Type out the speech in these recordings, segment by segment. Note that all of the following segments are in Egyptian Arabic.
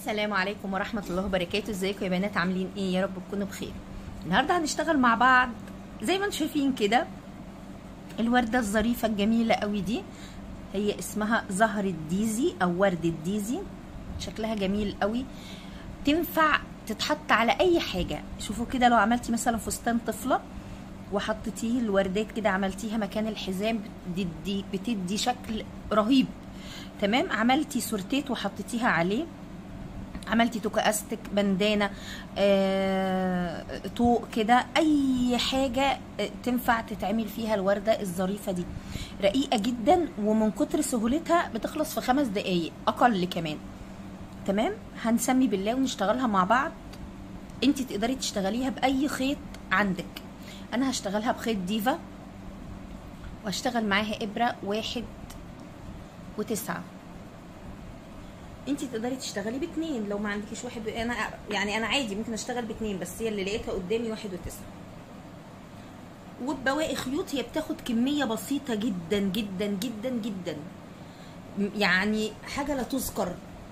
السلام عليكم ورحمة الله وبركاته ازيكم يا بنات عاملين ايه يا رب تكونوا بخير النهاردة هنشتغل مع بعض زي ما انتم شايفين كده الوردة الظريفة الجميلة قوي دي هي اسمها زهر الديزي او ورد الديزي شكلها جميل قوي تنفع تتحط على اي حاجة شوفوا كده لو عملتي مثلا فستان طفلة وحطيتيه الوردات كده عملتيها مكان الحزام بتدي, بتدي شكل رهيب تمام عملتي سورتيت وحطيتيها عليه عملتي توكا استك بندانه آه، طوق كده اي حاجه آه، تنفع تتعمل فيها الورده الظريفه دي رقيقه جدا ومن كتر سهولتها بتخلص في خمس دقايق اقل كمان تمام هنسمي بالله ونشتغلها مع بعض انت تقدري تشتغليها باي خيط عندك انا هشتغلها بخيط ديفا وهشتغل معاها ابره واحد وتسعة انت تقدري تشتغلي باتنين لو ما عندكيش واحد و... انا يعني انا عادي ممكن اشتغل باتنين بس هي اللي لقيتها قدامي واحد وتسعة وبواقي خيوط هي بتاخد كميه بسيطه جدا جدا جدا جدا يعني حاجه لا تذكر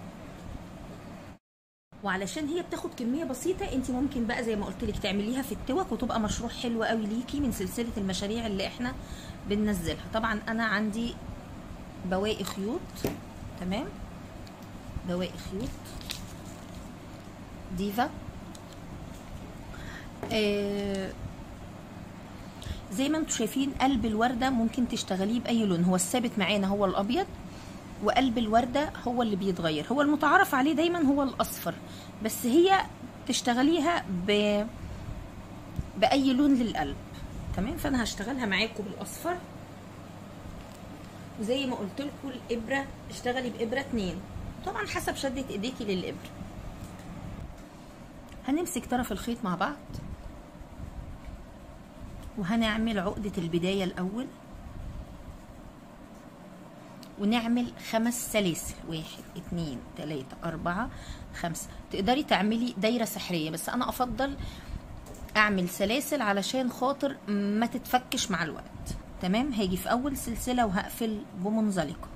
وعلشان هي بتاخد كميه بسيطه انت ممكن بقى زي ما قلت لك تعمليها في التوك وتبقى مشروع حلو قوي ليكي من سلسله المشاريع اللي احنا بننزلها طبعا انا عندي بواقي خيوط تمام بواقي خيوط ديفا آه زي ما انتم شايفين قلب الورده ممكن تشتغليه باي لون هو الثابت معانا هو الابيض وقلب الورده هو اللي بيتغير هو المتعارف عليه دايما هو الاصفر بس هي تشتغليها ب باي لون للقلب تمام فانا هشتغلها معاكم بالاصفر وزي ما قلت لكم الابره اشتغلي بابره اتنين طبعا حسب شده ايديكي للابره هنمسك طرف الخيط مع بعض وهنعمل عقدة البداية الأول ونعمل خمس سلاسل واحد اتنين تلاتة أربعة خمسة تقدري تعملي دايرة سحرية بس أنا أفضل أعمل سلاسل علشان خاطر ما تتفكش مع الوقت تمام هاجي في أول سلسلة وهقفل بمنزلقة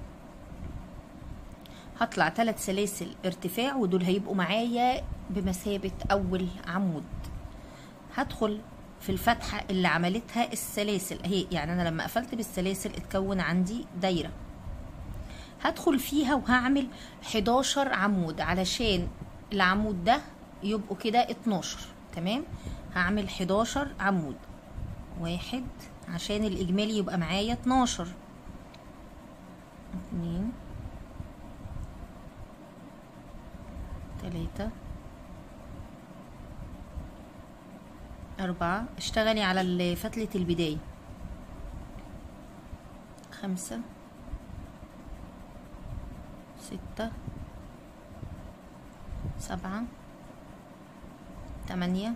هطلع ثلاث سلاسل ارتفاع ودول هيبقوا معايا بمثابة أول عمود هدخل في الفتحة اللي عملتها السلاسل اهي يعني أنا لما قفلت بالسلاسل اتكون عندي دايرة هدخل فيها وهعمل 11 عمود علشان العمود ده يبقوا كده 12 تمام هعمل 11 عمود واحد عشان الإجمالي يبقى معايا 12 اتنين تلاتة أربعة اشتغلي على فتلة البداية خمسة ستة سبعة تمانية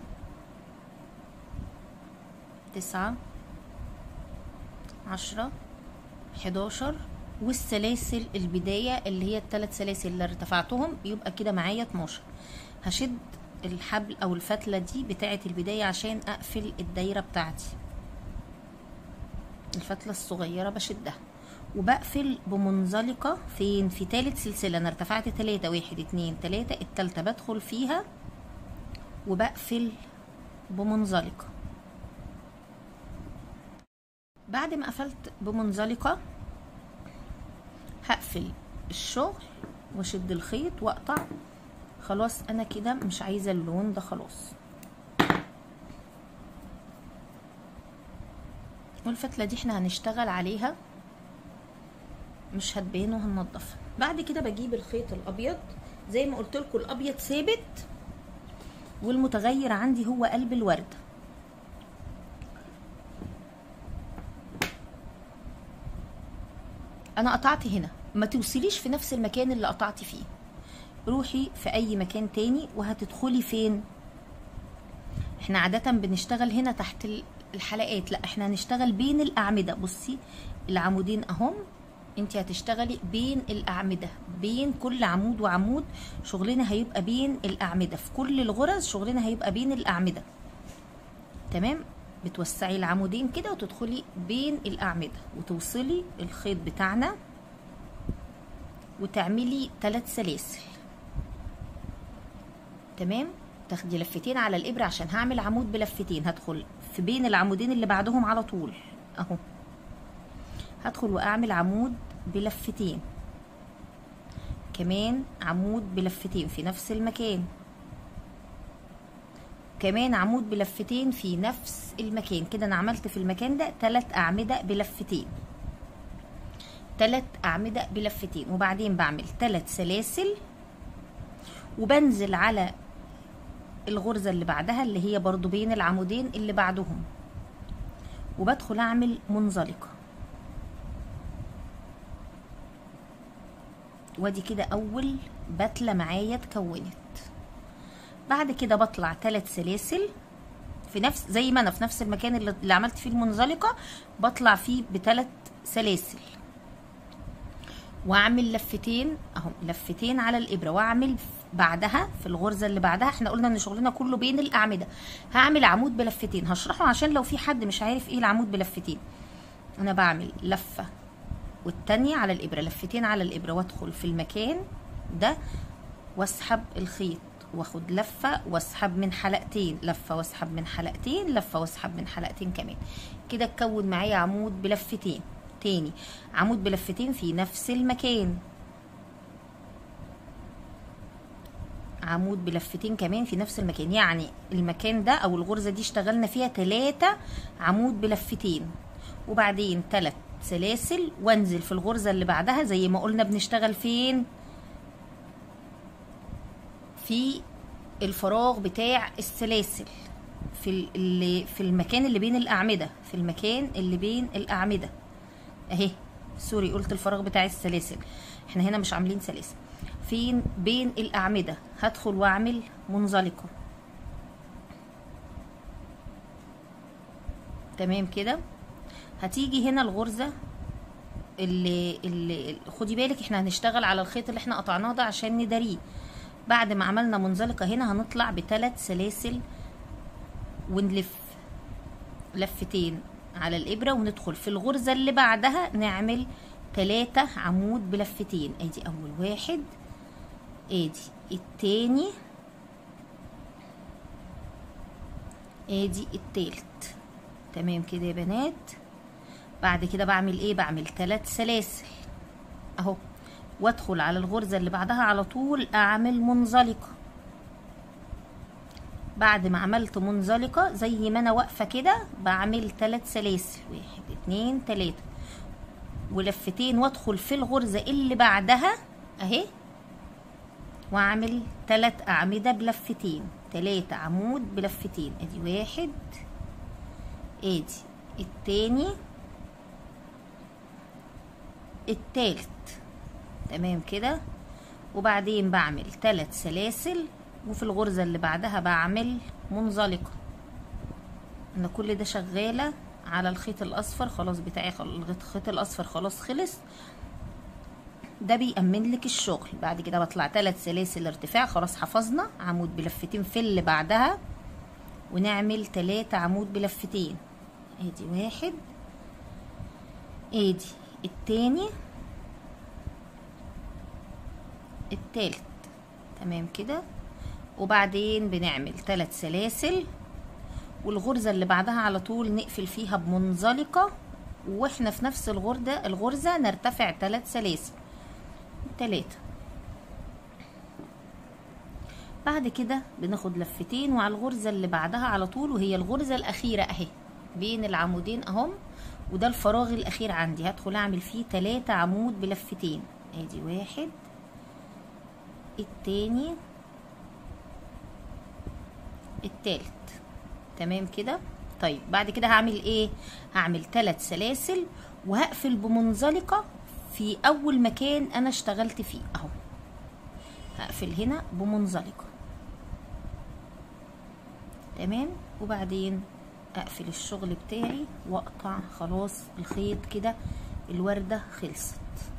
تسعة عشرة حداشر والسلاسل البداية اللي هي الثلاث سلاسل اللي ارتفعتهم يبقى كده معايا 12 هشد الحبل او الفتلة دي بتاعة البداية عشان اقفل الدايرة بتاعتي الفتلة الصغيرة بشدها وبقفل بمنزلقة فين في تالت سلسلة انا ارتفعت تلاتة واحد اتنين تلاتة التالتة بدخل فيها وبقفل بمنزلقة بعد ما قفلت بمنزلقة هقفل الشغل واشد الخيط واقطع خلاص انا كده مش عايزه اللون ده خلاص والفتله دي احنا هنشتغل عليها مش هتبان وهننضفها بعد كده بجيب الخيط الابيض زي ما قلت لكم الابيض ثابت والمتغير عندي هو قلب الورده انا قطعت هنا ما توصليش في نفس المكان اللي قطعتي فيه روحي في اي مكان تاني وهتدخلي فين احنا عادة بنشتغل هنا تحت الحلقات لا احنا هنشتغل بين الاعمدة بصي العمودين اهم انت هتشتغلي بين الاعمدة بين كل عمود وعمود شغلنا هيبقى بين الاعمدة في كل الغرز شغلنا هيبقى بين الاعمدة تمام بتوسعي العمودين كده وتدخلي بين الاعمدة وتوصلي الخيط بتاعنا وتعملي ثلاث سلاسل تمام تاخدي لفتين على الابره عشان هعمل عمود بلفتين هدخل في بين العمودين اللي بعدهم على طول اهو هدخل واعمل عمود بلفتين كمان عمود بلفتين في نفس المكان كمان عمود بلفتين في نفس المكان كده انا عملت في المكان ده تلات اعمده بلفتين تلات اعمده بلفتين وبعدين بعمل تلات سلاسل وبنزل على الغرزه اللي بعدها اللي هي برضو بين العمودين اللي بعدهم وبدخل اعمل منزلقه وادي كده اول بتله معايا اتكونت بعد كده بطلع ثلاث سلاسل في نفس زي ما انا في نفس المكان اللي, اللي عملت فيه المنزلقه بطلع فيه بثلاث سلاسل واعمل لفتين اهو لفتين على الابره واعمل بعدها في الغرزه اللي بعدها احنا قلنا ان شغلنا كله بين الاعمده هعمل عمود بلفتين هشرحه عشان لو في حد مش عارف ايه العمود بلفتين انا بعمل لفه والتانية على الابره لفتين على الابره وادخل في المكان ده واسحب الخيط واخد لفه واسحب من حلقتين لفه واسحب من حلقتين لفه واسحب من حلقتين كمان كده اتكون معايا عمود بلفتين تاني عمود بلفتين في نفس المكان عمود بلفتين كمان في نفس المكان يعني المكان ده او الغرزه دي اشتغلنا فيها تلاتة عمود بلفتين وبعدين تلات سلاسل وانزل في الغرزه اللي بعدها زي ما قلنا بنشتغل فين في الفراغ بتاع السلاسل في اللي في المكان اللي بين الاعمده في المكان اللي بين الاعمده اهي سوري قلت الفراغ بتاع السلاسل احنا هنا مش عاملين سلاسل فين بين الاعمده هدخل واعمل منزلقه تمام كده هتيجي هنا الغرزه اللي, اللي خدي بالك احنا هنشتغل على الخيط اللي احنا قطعناه ده عشان نداريه بعد ما عملنا منزلقه هنا هنطلع بثلاث سلاسل ونلف لفتين على الابره وندخل في الغرزه اللي بعدها نعمل تلاتة عمود بلفتين ادي اول واحد ادي التاني ادي التالت تمام كده يا بنات بعد كده بعمل ايه بعمل تلات سلاسل اهو وادخل على الغرزه اللي بعدها على طول اعمل منزلقه بعد ما عملت منزلقه زي ما انا واقفه كده بعمل ثلاث سلاسل واحد اتنين تلاته ولفتين وادخل في الغرزه اللي بعدها اهي واعمل ثلاث اعمده بلفتين تلاتة عمود بلفتين ادي واحد ادي التاني التالت تمام كده وبعدين بعمل ثلاث سلاسل وفي الغرزة اللي بعدها بعمل منزلقة انا كل ده شغالة على الخيط الاصفر خلاص بتاعي الخيط الاصفر خلاص خلص ده بيأمن لك الشغل بعد كده بطلع ثلاث سلاسل ارتفاع خلاص حفظنا عمود بلفتين في اللي بعدها ونعمل ثلاثة عمود بلفتين ادي واحد ادي التاني التالت تمام كده وبعدين بنعمل ثلاث سلاسل والغرزة اللي بعدها على طول نقفل فيها بمنزلقة واحنا في نفس الغردة الغرزة نرتفع ثلاث سلاسل تلاتة بعد كده بناخد لفتين وعلى الغرزة اللي بعدها على طول وهي الغرزة الأخيرة أهي بين العمودين أهم وده الفراغ الأخير عندي هدخل أعمل فيه تلاتة عمود بلفتين ادي واحد التاني التالت تمام كده طيب بعد كده هعمل ايه هعمل ثلاث سلاسل وهقفل بمنزلقه في اول مكان انا اشتغلت فيه اهو هقفل هنا بمنزلقه تمام وبعدين اقفل الشغل بتاعي واقطع خلاص الخيط كده الورده خلصت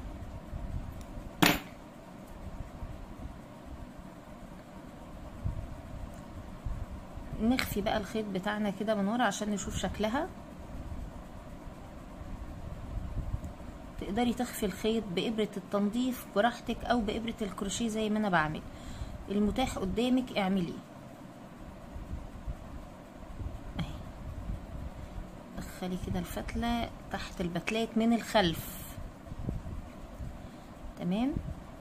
نخفي بقى الخيط بتاعنا كده من ورا عشان نشوف شكلها تقدري تخفي الخيط بإبرة التنظيف براحتك أو بإبرة الكروشيه زي ما أنا بعمل المتاح قدامك اعمليه اهي دخلي كده الفتله تحت البتلات من الخلف تمام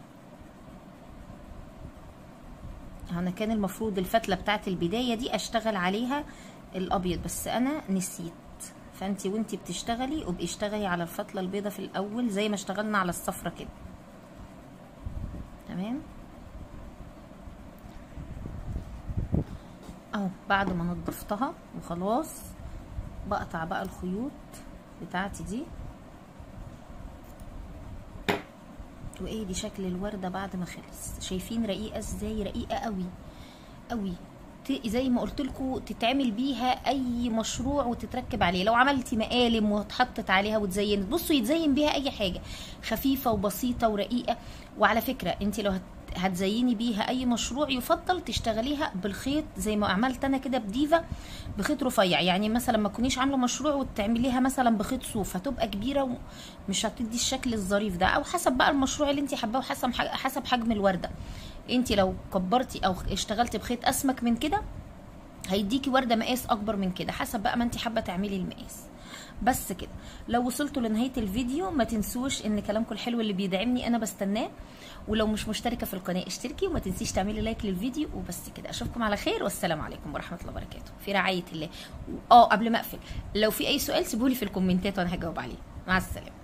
انا كان المفروض الفتله بتاعت البدايه دي اشتغل عليها الابيض بس انا نسيت فانتي وانتي بتشتغلي ابقي اشتغلي على الفتله البيضه في الاول زي ما اشتغلنا على الصفرة كده تمام اهو بعد ما نضفتها وخلاص بقطع بقى الخيوط بتاعتي دي وايه دي شكل الورده بعد ما خلص شايفين رقيقه ازاي رقيقه قوي قوي زي ما قلت لكم تتعمل بيها اي مشروع وتتركب عليه لو عملتي مقالم واتحطت عليها وتزينت بصوا يتزين بيها اي حاجه خفيفه وبسيطه ورقيقه وعلى فكره انت لو هتزيني بيها اي مشروع يفضل تشتغليها بالخيط زي ما عملت انا كده بديفا بخيط رفيع يعني مثلا ما تكونيش عامله مشروع وتعمليها مثلا بخيط صوف هتبقى كبيره ومش هتدي الشكل الظريف ده او حسب بقى المشروع اللي انت حباه وحسب حسب حجم الورده انت لو كبرتي او اشتغلتي بخيط اسمك من كده هيديكي ورده مقاس اكبر من كده حسب بقى ما انت حابه تعملي المقاس بس كده لو وصلتوا لنهايه الفيديو ما تنسوش ان كلامكم الحلو اللي بيدعمني انا بستناه ولو مش مشتركه في القناه اشتركي وما تنسيش تعملي لايك للفيديو وبس كده اشوفكم على خير والسلام عليكم ورحمه الله وبركاته في رعايه الله اه قبل ما اقفل لو في اي سؤال سيبولي في الكومنتات وانا هجاوب عليه مع السلامه